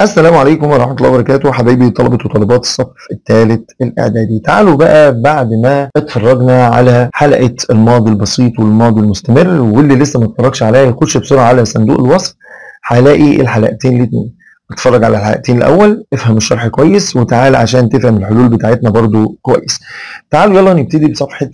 السلام عليكم ورحمة الله وبركاته حبايبي طلبة وطالبات الصف الثالث الإعدادي تعالوا بقى بعد ما اتفرجنا على حلقة الماضي البسيط والماضي المستمر واللي لسه ما اتفرجش عليها يخش بسرعة على صندوق الوصف هلاقي الحلقتين الاتنين اتفرج على الحلقتين الأول افهم الشرح كويس وتعال عشان تفهم الحلول بتاعتنا برضو كويس تعالوا يلا نبتدي بصفحة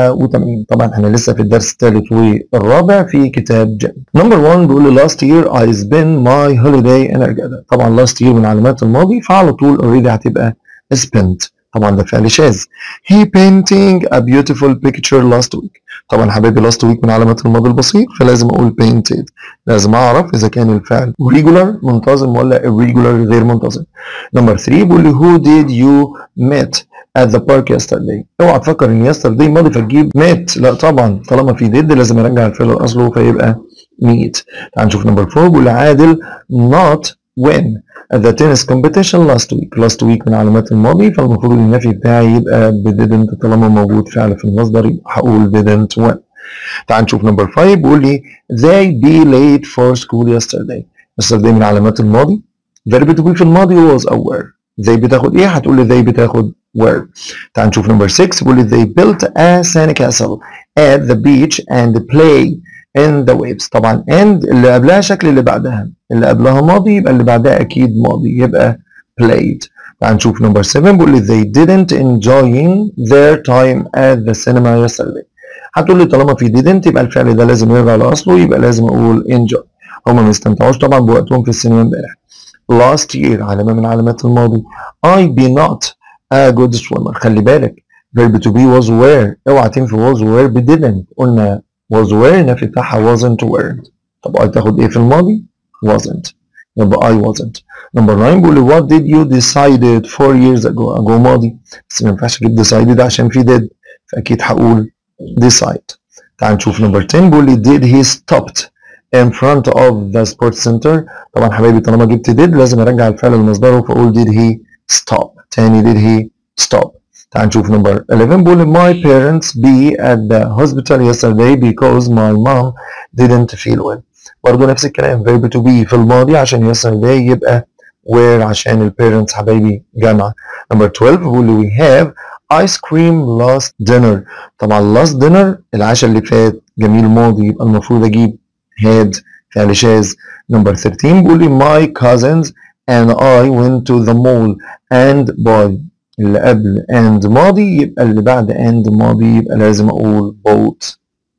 87 طبعا احنا لسه في الدرس الثالث والرابع في كتاب جيم نمبر 1 بيقول لي last year I spent my holiday in Argada طبعا last year من علامات الماضي فعلى طول already هتبقى spent طبعا ده فعل شاذ he painting a beautiful picture last week طبعا حبايبي last week من علامات الماضي البسيط فلازم اقول painted لازم اعرف اذا كان الفعل regular منتظم ولا irregular غير منتظم نمبر 3 بيقول لي who did you meet at the park yesterday اوعى تفكر ان yesterday ماضي فتجيب met لا طبعا طالما في did لازم ارجع الفعل لاصله فيبقى meet تعال نشوف نمبر 4 بيقول لي عادل not win at the tennis competition last week last week من علامات الماضي فالمفروض النفي بتاعي يبقى ب didn't طالما موجود فعل في المصدر يبقى هقول didn't win تعال نشوف نمبر 5 بيقول لي they be late for school yesterday yesterday من علامات الماضي verb to be في الماضي was or were they بتاخد ايه هتقول لي they بتاخد were تعال نشوف نمبر 6 بيقول لي they built a sand castle at the beach and play in the waves طبعا and اللي قبلها شكل اللي بعدها اللي قبلها ماضي يبقى اللي بعدها اكيد ماضي يبقى played تعال نشوف نمبر 7 بيقول لي they didn't enjoying their time at the cinema yesterday هتقول لي طالما في didn't يبقى الفعل ده لازم يرجع لاصله يبقى لازم اقول enjoy هما ما استمتعوش طبعا بوقتهم في السينما امبارح last year علامة من علامات الماضي I be not a good swimmer خلي بالك verb to be was were اوعى تنفي was were ب didn't قلنا was were النفي بتاعها wasn't weren't طب I تاخد ايه في الماضي wasn't يبقى I wasn't number 9 بيقول لي what did you decided four years ago ago ماضي بس ما ينفعش اجيب decided عشان في did فاكيد هقول decide تعال نشوف number 10 بيقول لي did he stopped in front of the sports center طبعا حبايبي طالما جبت did لازم ارجع الفعل لمصدره فاقول did he stop تاني did he stop تعال نشوف نمبر 11 بيقول my parents be at the hospital yesterday because my mom didn't feel well برضه نفس الكلام verb to be في الماضي عشان yesterday يبقى where عشان ال parents حبايبي جمع نمبر 12 بيقول we have ice cream last dinner طبعا last dinner العشاء اللي فات جميل ماضي يبقى المفروض اجيب had فعل شاذ نمبر 13 بيقول لي my cousins and I went to the mall and buy اللي قبل and ماضي يبقى اللي بعد and ماضي يبقى لازم اقول bought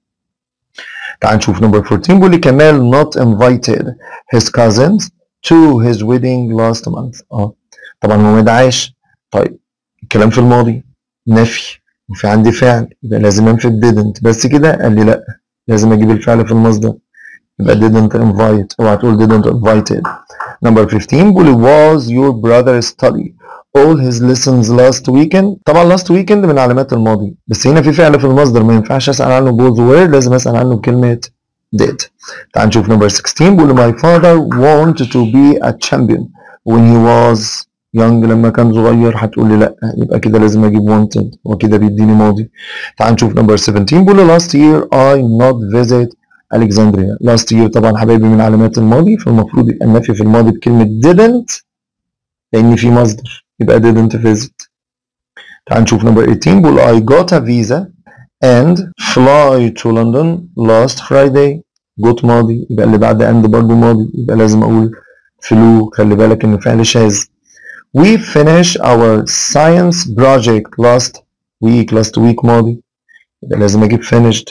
تعال نشوف نمبر 14 بيقول لي كمال not invited his cousins to his wedding last month اه طبعا هو ما دعاش طيب الكلام في الماضي نفي وفي عندي فعل يبقى لازم انفي didn't بس كده قال لي لا لازم اجيب الفعل في المصدر يبقى didn't invite اوعى تقول didn't invited number 15 بيقول لي was your brother study all his lessons last weekend طبعا last weekend من علامات الماضي بس هنا في فعل في المصدر ما ينفعش اسال عنه both were لازم اسال عنه بكلمه did تعال نشوف number 16 بيقول لي my father wanted to be a champion when he was young لما كان صغير هتقول لي لا يبقى كده لازم اجيب wanted وكده بيديني ماضي تعال نشوف number 17 بيقول لي last year I not visit Alexandria last year طبعا حبايبي من علامات الماضي فالمفروض يبقى النفي في الماضي بكلمة didn't لأن في مصدر يبقى didn't visit تعال نشوف number 18 بيقول I got a visa and fly to London last Friday got ماضي يبقى اللي بعد and برضه ماضي يبقى لازم أقول flew خلي بالك إن فعل شاذ We finished our science project last week last week ماضي يبقى لازم أجيب finished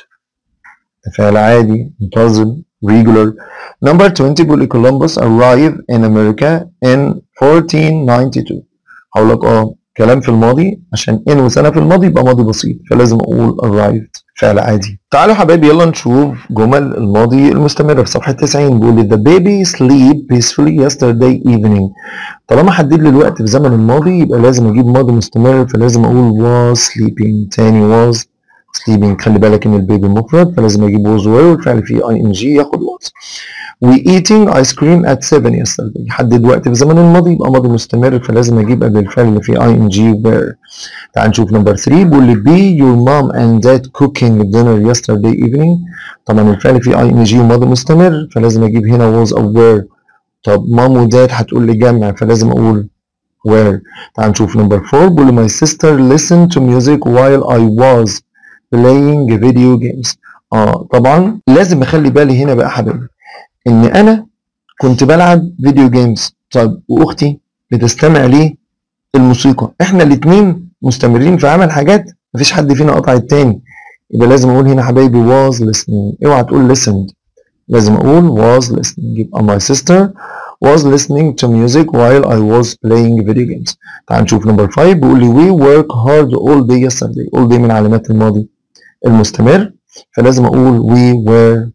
فعل عادي منتظم regular number 20 بيقول لي Columbus arrived in America in 1492 هقول لك اه كلام في الماضي عشان in وسنة في الماضي يبقى ماضي بسيط فلازم اقول arrived فعل عادي تعالوا حبايبي يلا نشوف جمل الماضي المستمرة في صفحة 90 بيقول لي the baby sleep peacefully yesterday evening طالما حدد لي الوقت في زمن الماضي يبقى لازم اجيب ماضي مستمر فلازم اقول was sleeping تاني was sleeping خلي بالك ان البيبي مفرد فلازم اجيب was were والفعل فيه ing ياخد was we eating ice cream at 7 yesterday يحدد وقت في زمن الماضي يبقى ماضي مستمر فلازم اجيب قبل الفعل اللي فيه ing were تعال نشوف نمبر 3 بيقول لي be your mom and dad cooking dinner yesterday evening طبعا الفعل فيه ing ماضي مستمر فلازم اجيب هنا was او were طب مام وداد هتقول لي جمع فلازم اقول where تعال نشوف نمبر 4 بيقول لي my sister listened to music while I was playing video games اه طبعا لازم اخلي بالي هنا بقى حبايبي ان انا كنت بلعب فيديو جيمز طب واختي بتستمع ليه الموسيقى احنا الاتنين مستمرين في عمل حاجات مفيش حد فينا قطع التاني يبقى لازم اقول هنا حبايبي was listening اوعى تقول listened لازم اقول was listening يبقى my sister was listening to music while I was playing video games تعال نشوف نمبر 5 بيقول لي we work hard all day yesterday all day من علامات الماضي المستمر فلازم اقول we were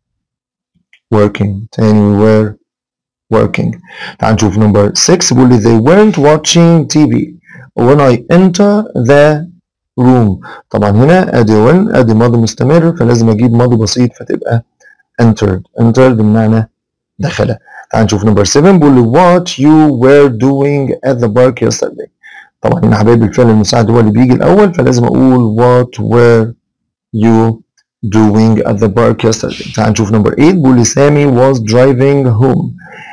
working تاني we were working تعال نشوف نمبر 6 بيقول لي they weren't watching TV when I enter the room طبعا هنا ادي when ادي ماضي مستمر فلازم اجيب ماضي بسيط فتبقى entered entered بمعنى دخل تعال نشوف نمبر 7 بيقول لي what you were doing at the park yesterday طبعا هنا حبايبي الفعل المساعد هو اللي بيجي الاول فلازم اقول what were you doing at the park yesterday تعال نشوف نمبر 8 بيقول لي سامي was driving home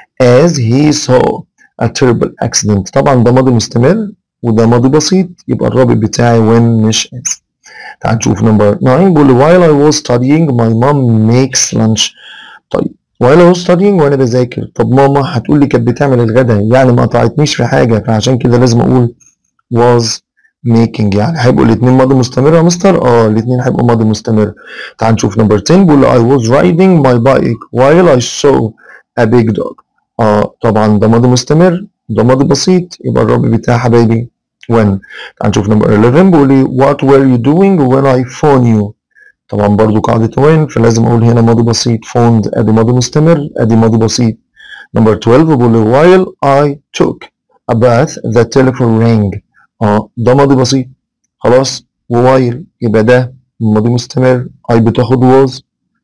as he saw a terrible accident طبعا ده ماضي مستمر وده ماضي بسيط يبقى الرابط بتاعي when مش as تعال نشوف نمبر 9 بيقول لي while I was studying my mom makes lunch طيب while I was studying وانا بذاكر طب ماما هتقول لي كانت بتعمل الغدا يعني ما قطعتنيش في حاجه فعشان كده لازم اقول was making يعني هيبقوا الاثنين ماضي مستمر يا مستر اه الاثنين هيبقوا ماضي مستمر تعال نشوف نمبر 10 بيقول لي I was riding my bike while I saw a big dog اه طبعا ده ماضي مستمر ده ماضي بسيط يبقى الرابط بتاعي حبايبي when تعال نشوف نمبر 11 بيقول لي what were you doing when I phoned you طبعا برضو قاعدة when فلازم اقول هنا ماضي بسيط phoned ادي ماضي مستمر ادي ماضي بسيط نمبر 12 بيقول لي while I took a bath the telephone rang اه ده ماضي بسيط خلاص ووايل يبقى ده ماضي مستمر I بتاخد was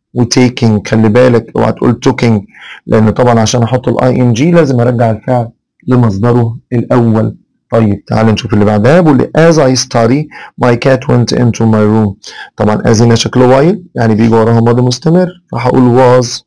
وتيكينج خلي بالك اوعى تقول توكينج لان طبعا عشان احط الاي ان جي لازم ارجع الفعل لمصدره الاول طيب تعال نشوف اللي بعدها بيقول لي as I study my cat went into my room طبعا as هنا شكله وايل يعني بيجي وراها ماضي مستمر فهقول was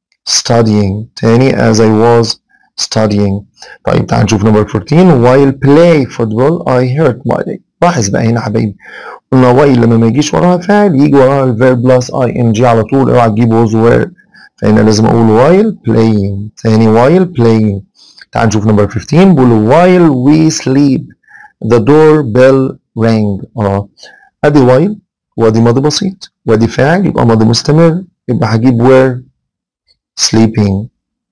studying تاني as I was studying طيب تعال نشوف نمبر 14 while play football I hurt my leg لاحظ بقى هنا حبايبي قلنا while لما ما يجيش وراها فعل يجي وراها الفيرب بلس اي ان جي على طول اوعى تجيب was were فهنا لازم اقول while playing تاني while playing تعال نشوف نمبر 15 بيقول while we sleep the door bell rang اه ادي while وادي ماضي بسيط وادي فاعل يبقى ماضي مستمر يبقى هجيب were sleeping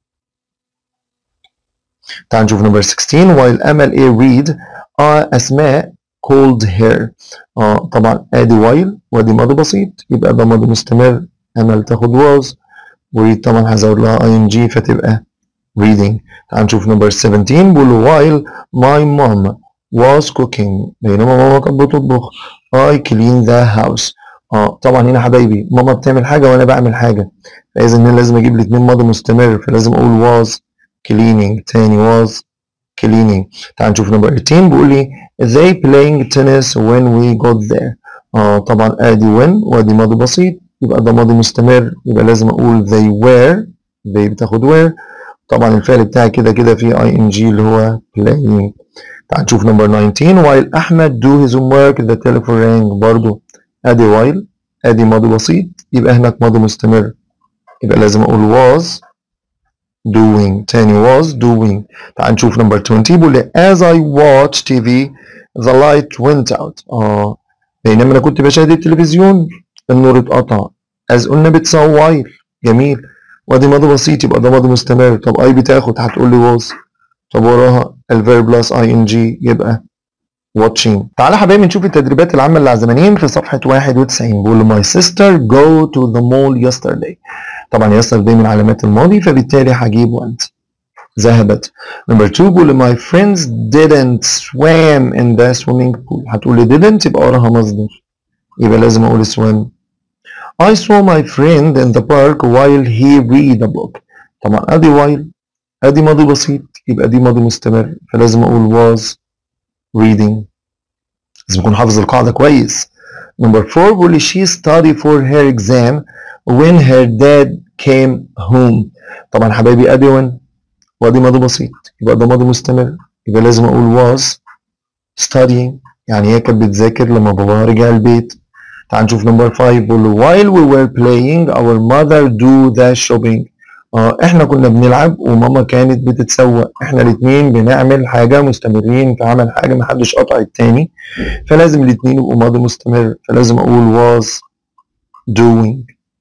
تعال نشوف نمبر 16 while أمل A read uh, أسماء called her اه طبعا ادي while وادي ماضي بسيط يبقى ده ماضي مستمر أمل تاخد was وريد طبعا هزود لها ing فتبقى reading تعال نشوف نمبر 17 بيقول while my mom was cooking بينما ماما كانت بتطبخ I clean the house اه طبعا هنا حبايبي ماما بتعمل حاجة وانا بعمل حاجة فاذا هنا لازم اجيب الاتنين ماضي مستمر فلازم اقول was cleaning تاني was cleaning تعال نشوف نمبر 18 بيقول لي they playing tennis when we got there اه طبعا ادي when وادي ماضي بسيط يبقى ده ماضي مستمر يبقى لازم اقول they were they بتاخد were طبعا الفعل بتاعي كده كده فيه اي ان جي اللي هو playing تعال نشوف نمبر 19 while احمد do his homework the telephone rang برضو ادي while ادي ماضي بسيط يبقى هناك ماضي مستمر يبقى لازم اقول was doing تاني was doing تعال نشوف نمبر 20 بيقول لي as I watch TV the light went out اه بينما انا كنت بشاهد التلفزيون النور اتقطع as قلنا بتساوي while جميل وادي ماضي بسيط يبقى ده ماضي مستمر طب اي بتاخد هتقول لي was طب وراها الفيرب بلس اي ان جي يبقى watching تعالى حبايبي نشوف التدريبات العامة للعزمانين في صفحة 91 بيقول my sister go to the mall yesterday طبعا yesterday من علامات الماضي فبالتالي هجيب went ذهبت number 2 بيقول my friends didn't swim in the swimming pool هتقول لي didn't يبقى وراها مصدر يبقى لازم اقول swim I saw my friend in the park while he read a book طبعا ادي while ادي ماضي بسيط يبقى دي ماضي مستمر فلازم اقول was reading لازم اكون حافظ القاعده كويس نمبر 4 بيقول لي she studied for her exam when her dad came home طبعا حبايبي ادي when وادي ماضي بسيط يبقى ده ماضي مستمر يبقى لازم اقول was studying يعني هي كانت بتذاكر لما باباها رجع البيت تعال نشوف نمبر 5 بيقول له while we were playing our mother do the shopping اه احنا كنا بنلعب وماما كانت بتتسوق احنا الاتنين بنعمل حاجة مستمرين في عمل حاجة محدش قطع التاني فلازم الاتنين يبقوا ماضي مستمر فلازم اقول was doing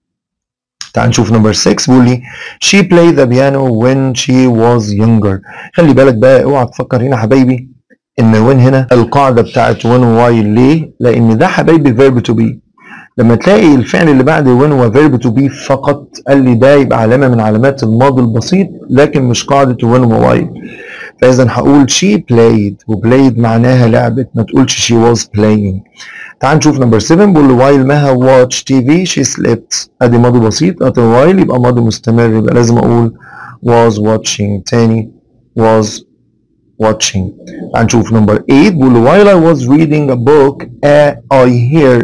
تعال نشوف نمبر 6 بيقول لي she played the piano when she was younger خلي بالك بقى اوعى تفكر هنا حبايبي ان وين هنا القاعده بتاعت when while ليه لان ده حبايبي verb to be لما تلاقي الفعل اللي بعد when هو verb to be فقط قال لي ده يبقى علامه من علامات الماضي البسيط لكن مش قاعده when while فاذا هقول she played وبلايد معناها لعبت ما تقولش she was playing تعال نشوف نمبر 7 بيقول له while مها watch TV she slept ادي ماضي بسيط ادي while يبقى ماضي مستمر يبقى لازم اقول was watching تاني was watching هنشوف نمبر 8 بيقول له while I was reading a book uh, I hear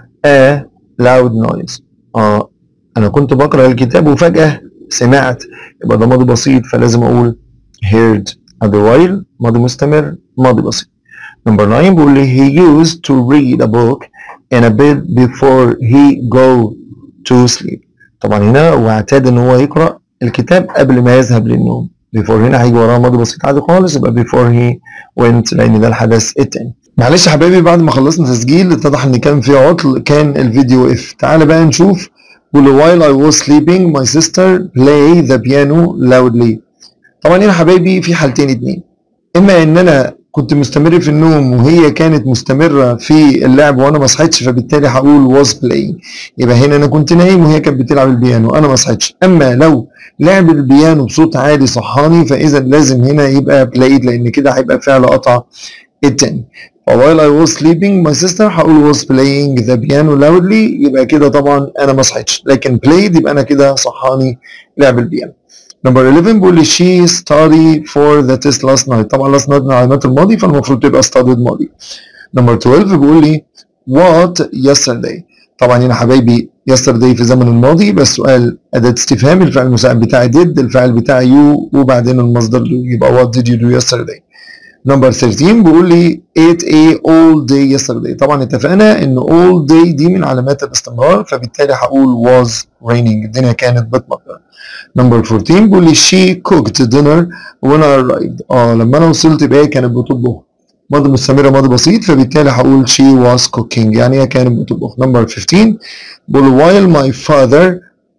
a loud noise اه انا كنت بقرا الكتاب وفجأة سمعت يبقى ده ماضي بسيط فلازم اقول heard ادي while ماضي مستمر ماضي بسيط نمبر 9 بيقول لي he used to read a book in a bed before he go to sleep طبعا هنا هو اعتاد ان هو يقرا الكتاب قبل ما يذهب للنوم before هنا هيجي وراها ماضي بسيط عادي خالص يبقى before he went لان ده الحدث التاني معلش يا حبايبي بعد ما خلصنا تسجيل اتضح ان كان في عطل كان الفيديو وقف تعالى بقى نشوف بيقول while I was sleeping my sister play the piano loudly طبعا هنا حبايبي في حالتين اتنين اما ان انا كنت مستمر في النوم وهي كانت مستمرة في اللعب وانا ما صحيتش فبالتالي هقول was playing يبقى هنا انا كنت نايم وهي كانت بتلعب البيانو انا ما صحيتش اما لو لعب البيانو بصوت عالي صحاني فاذا لازم هنا يبقى played لان كده هيبقى فعل قطع التاني while I was sleeping my sister هقول was playing the piano loudly يبقى كده طبعا انا ما صحيتش لكن played يبقى انا كده صحاني لعب البيانو نمبر 11 بيقول لي she study for the test last night طبعا last night من علامات الماضي فالمفروض تبقى studied ماضي نمبر 12 بيقول لي what yesterday طبعا هنا حبايبي yesterday في زمن الماضي بس سؤال أداة استفهام الفعل المساعد بتاعي did الفعل بتاعي you وبعدين المصدر do يبقى what did you do yesterday نمبر 13 بيقول لي 8 a all day yesterday طبعا اتفقنا ان all day دي من علامات الاستمرار فبالتالي هقول was raining الدنيا كانت بتمطر نمبر 14 بيقول لي she cooked dinner when I arrived اه لما انا وصلت يبقى هي كانت بتطبخ ماضي مستمرة ماضي بسيط فبالتالي هقول she was cooking يعني هي كانت بتطبخ نمبر 15 بيقول while my father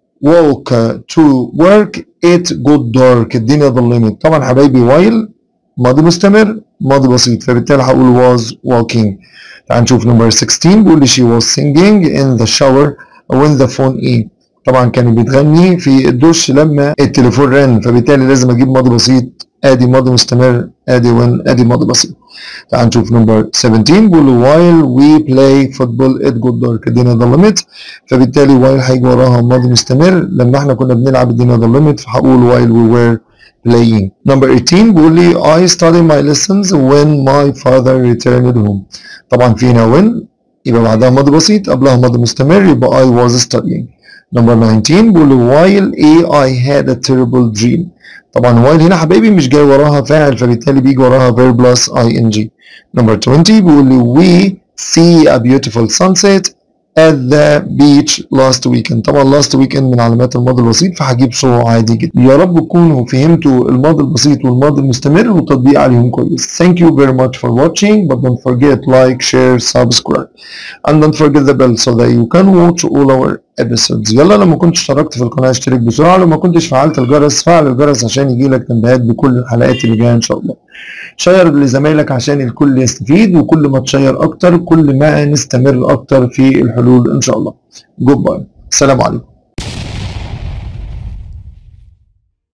walk to work it got dark الدنيا ظلمت طبعا حبايبي while ماضي مستمر ماضي بسيط فبالتالي هقول was walking تعال نشوف نمبر 16 بيقول لي she was singing in the shower when the phone ate طبعا كانت بتغني في الدش لما التليفون رن فبالتالي لازم اجيب ماضي بسيط ادي ماضي مستمر ادي when ادي ماضي بسيط تعال نشوف نمبر 17 بيقول له while we play football it got dark الدنيا ظلمت فبالتالي while هيجي وراها ماضي مستمر لما احنا كنا بنلعب الدنيا ظلمت فهقول while we were playing. Number 18 بيقول لي I study my lessons when my father returned home. طبعا في هنا when يبقى بعدها ماضي بسيط قبلها ماضي مستمر يبقى I was studying. Number 19 بيقول لي while A I had a terrible dream. طبعا while هنا حبايبي مش جاي وراها فاعل فبالتالي بيجي وراها verb plus ing. Number 20 بيقول لي we see a beautiful sunset at the beach last weekend طبعا last weekend من علامات الماضي البسيط فهجيب صو عادي جدا يا رب تكونوا فهمتوا الماضي البسيط والماضي المستمر والتطبيق عليهم كويس thank you very much for watching but don't forget like share subscribe and don't forget the bell so that you can watch all our episodes يلا لما كنت اشتركت في القناة اشترك بسرعة لو ما كنتش فعلت الجرس فعل الجرس عشان يجيلك تنبيهات بكل الحلقات اللي جاية ان شاء الله شير لزمايلك عشان الكل يستفيد وكل ما تشير اكتر كل ما نستمر اكتر في الحلول ان شاء الله جود باي السلام عليكم